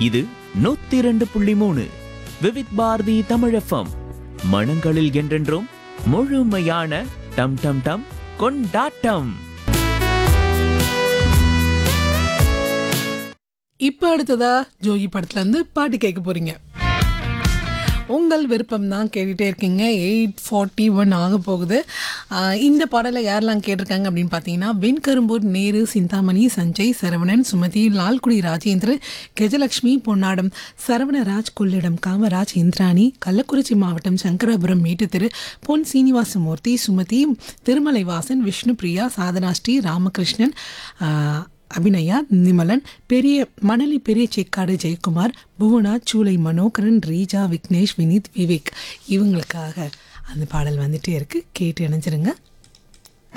இது நூத்தி இரண்டு புள்ளி மூணு விவித் பாரதி தமிழஃபம் மனங்களில் என்றென்றும் முழுமையான டம் டம் டம் கொண்டாட்டம் இப்போ அடுத்ததா ஜோகி படத்துல இருந்து பாட்டு கேட்க போறீங்க உங்கள் விருப்பம் தான் கேட்டுகிட்டே இருக்கீங்க எயிட் ஃபார்ட்டி ஒன் ஆக போகுது ஆஹ் இந்த பாடலை யாரெல்லாம் கேட்டிருக்காங்க அப்படின்னு பார்த்தீங்கன்னா வெண்கரும்பூர் நேரு சிந்தாமணி சஞ்சய் சரவணன் சுமதி லால்குடி ராஜேந்திரன் கஜலட்சுமி பொன்னாடம் சரவணராஜ் கொள்ளிடம் காமராஜ் இந்திராணி கள்ளக்குறிச்சி மாவட்டம் சங்கராபுரம் மேட்டுத்தெரு பொன் சீனிவாசமூர்த்தி சுமதி திருமலைவாசன் விஷ்ணுபிரியா சாதனாஸ்ரீ ராமகிருஷ்ணன் ஆஹ் அபிநயா நிமலன் பெரிய மணலி பெரிய செக்காடு ஜெயக்குமார் புவனா சூலை மனோகரன் ரீஜா விக்னேஷ் வினீத் விவேக் இவங்களுக்காக அந்த பாடல் வந்துட்டே இருக்கு கேட்டு இணைஞ்சிருங்க